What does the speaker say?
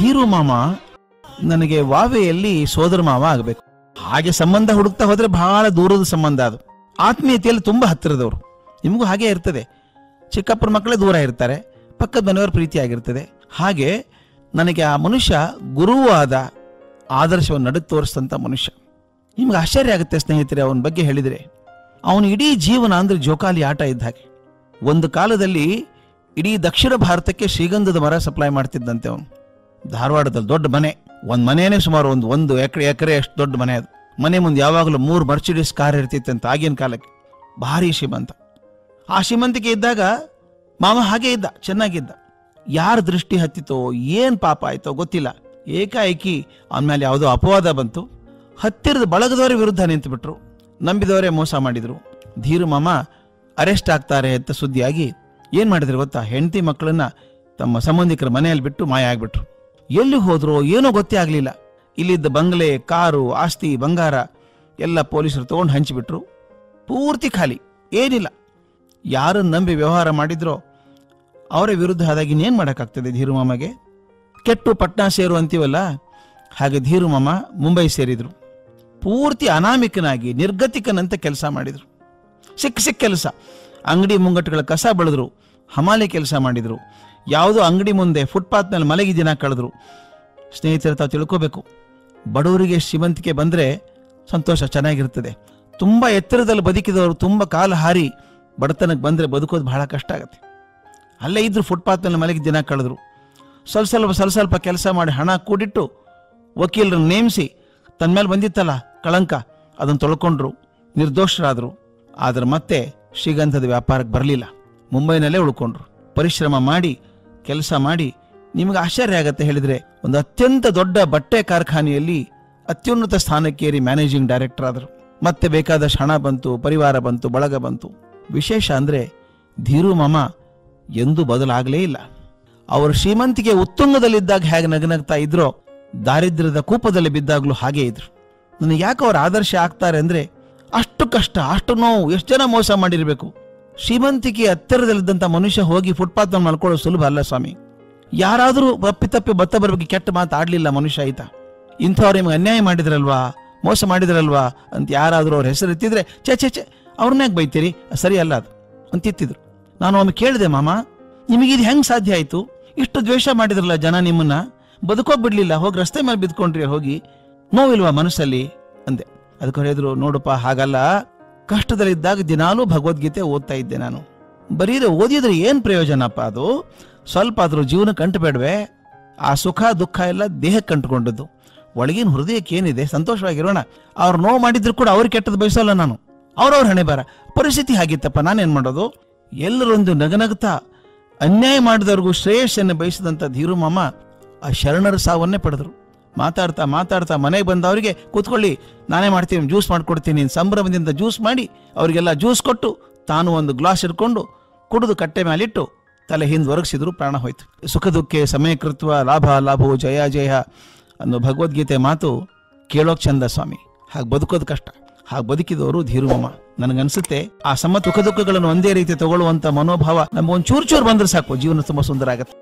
ಧೀರು ಮಾಮ ನನಗೆ ವಾವೆಯಲ್ಲಿ ಸೋದರ ಮಾವ ಆಗಬೇಕು ಹಾಗೆ ಸಂಬಂಧ ಹುಡುಕ್ತಾ ಹೋದ್ರೆ ಬಹಳ ದೂರದ ಸಂಬಂಧ ಅದು ಆತ್ಮೀಯತೆಯಲ್ಲಿ ತುಂಬಾ ಹತ್ತಿರದವರು ನಿಮಗೂ ಹಾಗೆ ಇರ್ತದೆ ಚಿಕ್ಕಪ್ಪನ ಮಕ್ಕಳೇ ದೂರ ಇರ್ತಾರೆ ಪಕ್ಕದ ಮನೆಯವರ ಪ್ರೀತಿಯಾಗಿರ್ತದೆ ಹಾಗೆ ನನಗೆ ಆ ಮನುಷ್ಯ ಗುರುವಾದ ಆದರ್ಶವನ್ನು ನಡೆ ತೋರಿಸಿದಂಥ ಮನುಷ್ಯ ನಿಮ್ಗೆ ಆಶ್ಚರ್ಯ ಆಗುತ್ತೆ ಸ್ನೇಹಿತರೆ ಅವನ ಬಗ್ಗೆ ಹೇಳಿದರೆ ಅವನು ಇಡೀ ಜೀವನ ಅಂದ್ರೆ ಜೋಕಾಲಿ ಆಟ ಇದ್ದ ಹಾಗೆ ಒಂದು ಕಾಲದಲ್ಲಿ ಇಡೀ ದಕ್ಷಿಣ ಭಾರತಕ್ಕೆ ಶ್ರೀಗಂಧದ ಮರ ಸಪ್ಲೈ ಮಾಡ್ತಿದ್ದಂತೆ ಅವನು ಧಾರವಾಡದಲ್ಲಿ ದೊಡ್ಡ ಮನೆ ಒಂದು ಮನೆಯೇ ಸುಮಾರು ಒಂದು ಒಂದು ಎಕರೆ ಎಕರೆ ಅಷ್ಟು ದೊಡ್ಡ ಮನೆ ಅದು ಮನೆ ಮುಂದೆ ಯಾವಾಗಲೂ ಮೂರು ಮರ್ಸಿಡೀಸ್ ಕಾರ್ ಇರ್ತಿತ್ತಂತ ಆಗಿನ ಕಾಲಕ್ಕೆ ಭಾರಿ ಶ್ರೀಮಂತ ಆ ಶ್ರೀಮಂತಿಕೆ ಇದ್ದಾಗ ಮಾವ ಹಾಗೆ ಇದ್ದ ಚೆನ್ನಾಗಿದ್ದ ಯಾರ ದೃಷ್ಟಿ ಹತ್ತಿತೋ ಏನ್ ಪಾಪ ಆಯ್ತೋ ಗೊತ್ತಿಲ್ಲ ಏಕಾಏಕಿ ಅವನ ಮೇಲೆ ಯಾವುದೋ ಅಪವಾದ ಬಂತು ಹತ್ತಿರದ ಬಳಗದವರ ವಿರುದ್ಧ ನಿಂತುಬಿಟ್ರು ನಂಬಿದವರೇ ಮೋಸ ಮಾಡಿದ್ರು ಧೀರು ಮಾಮ ಅರೆಸ್ಟ್ ಆಗ್ತಾರೆ ಅಂತ ಸುದ್ದಿಯಾಗಿ ಏನ್ ಮಾಡಿದ್ರು ಗೊತ್ತಾ ಹೆಂಡತಿ ಮಕ್ಕಳನ್ನ ತಮ್ಮ ಸಂಬಂಧಿಕರ ಮನೆಯಲ್ಲಿ ಬಿಟ್ಟು ಮಾಯ ಆಗ್ಬಿಟ್ರು ಎಲ್ಲಿ ಹೋದ್ರೋ ಏನೋ ಗೊತ್ತೇ ಆಗ್ಲಿಲ್ಲ ಇಲ್ಲಿದ್ದ ಬಂಗ್ಲೆ ಕಾರು ಆಸ್ತಿ ಬಂಗಾರ ಎಲ್ಲ ಪೊಲೀಸರು ತಗೊಂಡು ಹಂಚಿಬಿಟ್ರು ಪೂರ್ತಿ ಖಾಲಿ ಏನಿಲ್ಲ ಯಾರನ್ನ ನಂಬಿ ವ್ಯವಹಾರ ಮಾಡಿದ್ರೋ ಅವರ ವಿರುದ್ಧ ಆದಾಗ ಇನ್ನೇನ್ ಮಾಡೋಕ್ಕಾಗ್ತದೆ ಧೀರು ಮಾಮಗೆ ಕೆಟ್ಟು ಪಟ್ನಾ ಸೇರು ಅಂತೀವಲ್ಲ ಹಾಗೆ ಧೀರು ಮಾಮ ಮುಂಬೈ ಸೇರಿದ್ರು ಪೂರ್ತಿ ಅನಾಮಿಕನಾಗಿ ನಿರ್ಗತಿಕನಂತೆ ಕೆಲಸ ಮಾಡಿದ್ರು ಸಿಕ್ಕ ಸಿಕ್ಕ ಕೆಲಸ ಅಂಗಡಿ ಮುಂಗಟ್ಟುಗಳ ಕಸ ಬೆಳೆದ್ರು ಹಮಾಲಿ ಕೆಲಸ ಮಾಡಿದ್ರು ಯಾವುದೋ ಅಂಗಡಿ ಮುಂದೆ ಫುಟ್ಪಾತ್ ಮೇಲೆ ಮಲಗಿ ದಿನ ಕಳೆದ್ರು ಸ್ನೇಹಿತರು ತಾವು ತಿಳ್ಕೋಬೇಕು ಬಡವರಿಗೆ ಶ್ರೀಮಂತಿಕೆ ಬಂದ್ರೆ ಸಂತೋಷ ಚೆನ್ನಾಗಿರ್ತದೆ ತುಂಬಾ ಎತ್ತರದಲ್ಲಿ ಬದುಕಿದವರು ತುಂಬಾ ಕಾಲ ಹಾರಿ ಬಡತನಕ್ಕೆ ಬಂದ್ರೆ ಬದುಕೋದು ಬಹಳ ಕಷ್ಟ ಆಗುತ್ತೆ ಅಲ್ಲೇ ಇದ್ರು ಫುಟ್ಪಾತ್ ಮೇಲೆ ಮಲಗಿ ದಿನ ಕಳೆದ್ರು ಸ್ವಲ್ಪ ಸ್ವಲ್ಪ ಸ್ವಲ್ಪ ಸ್ವಲ್ಪ ಕೆಲಸ ಮಾಡಿ ಹಣ ಕೂಡಿಟ್ಟು ವಕೀಲರನ್ನು ನೇಮಿಸಿ ತನ್ನ ಮೇಲೆ ಬಂದಿತ್ತಲ್ಲ ಕಳಂಕ ಅದನ್ನು ತೊಳ್ಕೊಂಡ್ರು ನಿರ್ದೋಷರಾದರು ಆದ್ರೆ ಮತ್ತೆ ಶ್ರೀಗಂಧದ ವ್ಯಾಪಾರಕ್ಕೆ ಬರಲಿಲ್ಲ ಮುಂಬೈನಲ್ಲೇ ಉಳ್ಕೊಂಡ್ರು ಪರಿಶ್ರಮ ಮಾಡಿ ಕೆಲಸ ಮಾಡಿ ನಿಮಗೆ ಆಶ್ಚರ್ಯ ಆಗತ್ತೆ ಹೇಳಿದ್ರೆ ಒಂದು ಅತ್ಯಂತ ದೊಡ್ಡ ಬಟ್ಟೆ ಕಾರ್ಖಾನೆಯಲ್ಲಿ ಅತ್ಯುನ್ನತ ಸ್ಥಾನಕ್ಕೇರಿ ಮ್ಯಾನೇಜಿಂಗ್ ಡೈರೆಕ್ಟರ್ ಆದರು ಮತ್ತೆ ಬೇಕಾದಷ್ಟು ಹಣ ಬಂತು ಪರಿವಾರ ಬಂತು ಬಳಗ ಬಂತು ವಿಶೇಷ ಅಂದ್ರೆ ಧೀರು ಮಾಮ ಎಂದೂ ಬದಲಾಗಲೇ ಇಲ್ಲ ಅವರು ಶ್ರೀಮಂತಿಗೆ ಉತ್ತುಂಗದಲ್ಲಿದ್ದಾಗ ಹೇಗೆ ನಗನಗ್ತಾ ಇದ್ರೋ ದಾರಿದ್ರ್ಯದ ಕೂಪದಲ್ಲಿ ಬಿದ್ದಾಗ್ಲೂ ಹಾಗೆ ಇದ್ರು ನನಗೆ ಯಾಕೆ ಅವ್ರ ಆದರ್ಶ ಆಗ್ತಾರೆ ಅಂದ್ರೆ ಅಷ್ಟು ಕಷ್ಟ ಅಷ್ಟು ನೋವು ಎಷ್ಟು ಜನ ಮೋಸ ಮಾಡಿರ್ಬೇಕು ಶ್ರೀಮಂತಿಕೆ ಹತ್ತಿರದಲ್ಲಿದ್ದಂಥ ಮನುಷ್ಯ ಹೋಗಿ ಫುಟ್ಪಾತ್ ಮೇಲೆ ಮಲ್ಕೊಳ್ಳೋದು ಸುಲಭ ಅಲ್ಲ ಸ್ವಾಮಿ ಯಾರಾದರೂ ತಪ್ಪಿ ಮತ್ತೊಬ್ಬರ ಬಗ್ಗೆ ಕೆಟ್ಟ ಮಾತು ಆಡ್ಲಿಲ್ಲ ಮನುಷ್ಯ ಆಯ್ತಾ ಇಂಥವ್ರು ನಿಮ್ಗೆ ಅನ್ಯಾಯ ಮಾಡಿದ್ರಲ್ವಾ ಮೋಸ ಮಾಡಿದ್ರಲ್ವಾ ಅಂತ ಯಾರಾದರೂ ಅವ್ರ ಹೆಸರು ಎತ್ತಿದ್ರೆ ಚೆ ಚೆ ಚೆ ಅವ್ರನ್ನ ಯಾಕೆ ಬೈತೀರಿ ಸರಿ ಅಲ್ಲ ಅದು ಅಂತ ಎತ್ತಿದ್ರು ನಾನು ಒಮ್ಮೆ ಕೇಳಿದೆ ಮಾಮ ನಿಮಗಿದು ಹೆಂಗ್ ಸಾಧ್ಯ ಆಯ್ತು ಇಷ್ಟು ದ್ವೇಷ ಮಾಡಿದ್ರಲ್ಲ ಜನ ನಿಮ್ಮನ್ನ ಬದುಕೋಕ್ ಬಿಡ್ಲಿಲ್ಲ ಹೋಗಿ ರಸ್ತೆ ಮೇಲೆ ಬಿದ್ಕೊಂಡ್ರಿ ಹೋಗಿ ನೋವಿಲ್ವಾ ಮನಸ್ಸಲ್ಲಿ ಅಂದೆ ಅದಕ್ಕೆ ಅವ್ರು ಹೇಳಿದ್ರು ನೋಡಪ್ಪ ಹಾಗಲ್ಲ ಕಷ್ಟದಲ್ಲಿದ್ದಾಗ ದಿನಾಲೂ ಭಗವದ್ಗೀತೆ ಓದ್ತಾ ಇದ್ದೆ ನಾನು ಬರೀರೆ ಓದಿದ್ರೆ ಏನ್ ಪ್ರಯೋಜನಪ್ಪ ಅದು ಸ್ವಲ್ಪ ಆದ್ರೂ ಜೀವನಕ್ಕೆ ಅಂಟಬೇಡ್ವೆ ಆ ಸುಖ ದುಃಖ ಎಲ್ಲ ದೇಹಕ್ಕೆ ಅಂಟ್ಕೊಂಡದ್ದು ಒಳಗಿನ ಹೃದಯಕ್ಕೆ ಏನಿದೆ ಸಂತೋಷವಾಗಿರೋಣ ಅವ್ರು ನೋವು ಮಾಡಿದ್ರು ಕೂಡ ಅವ್ರಿಗೆ ಕೆಟ್ಟದ್ದು ಬಯಸಲ್ಲ ನಾನು ಅವ್ರವ್ರ ಹಣೆ ಬರ ಪರಿಸ್ಥಿತಿ ಹಾಗಿತ್ತಪ್ಪ ನಾನೇನ್ ಮಾಡೋದು ಎಲ್ಲರೊಂದು ನಗನಗ್ತಾ ಅನ್ಯಾಯ ಮಾಡಿದವ್ರಿಗೂ ಶ್ರೇಯಸ್ಸನ್ನು ಬಯಸಿದಂಥ ಧೀರು ಮಾಮ ಆ ಶರಣರ ಸಾವನ್ನೇ ಪಡೆದ್ರು ಮಾತಾಡ್ತಾ ಮಾತಾಡ್ತಾ ಮನೆಗೆ ಬಂದವರಿಗೆ ಕೂತ್ಕೊಳ್ಳಿ ನಾನೇ ಮಾಡ್ತೀನಿ ಜ್ಯೂಸ್ ಮಾಡ್ಕೊಡ್ತೀನಿ ಸಂಭ್ರಮದಿಂದ ಜ್ಯೂಸ್ ಮಾಡಿ ಅವರಿಗೆಲ್ಲ ಜ್ಯೂಸ್ ಕೊಟ್ಟು ತಾನು ಒಂದು ಗ್ಲಾಸ್ ಹಿಡ್ಕೊಂಡು ಕುಡಿದು ಕಟ್ಟೆ ಮೇಲಿಟ್ಟು ತಲೆ ಹಿಂದೆ ಒರಗಿಸಿದ್ರು ಪ್ರಾಣ ಹೋಯ್ತು ಸುಖ ದುಃಖೆ ಸಮಯಕೃತ್ವ ಲಾಭ ಲಾಭವು ಜಯ ಜಯ ಅನ್ನೋ ಭಗವದ್ಗೀತೆ ಮಾತು ಕೇಳೋಕ್ ಚಂದ ಸ್ವಾಮಿ ಹಾಗೆ ಬದುಕೋದು ಕಷ್ಟ ಹಾಗೆ ಬದುಕಿದವರು ಧೀರುಮಮ್ಮ ನನಗನ್ಸುತ್ತೆ ಆ ಸಮ ಸುಖ ದುಃಖಗಳನ್ನು ಒಂದೇ ರೀತಿ ತಗೊಳ್ಳುವಂತ ಮನೋಭಾವ ನಮ್ಗೆ ಒಂದು ಚೂರು ಚೂರು ಬಂದ್ರೆ ಸಾಕು ಜೀವನ ತುಂಬಾ ಸುಂದರ ಆಗತ್ತೆ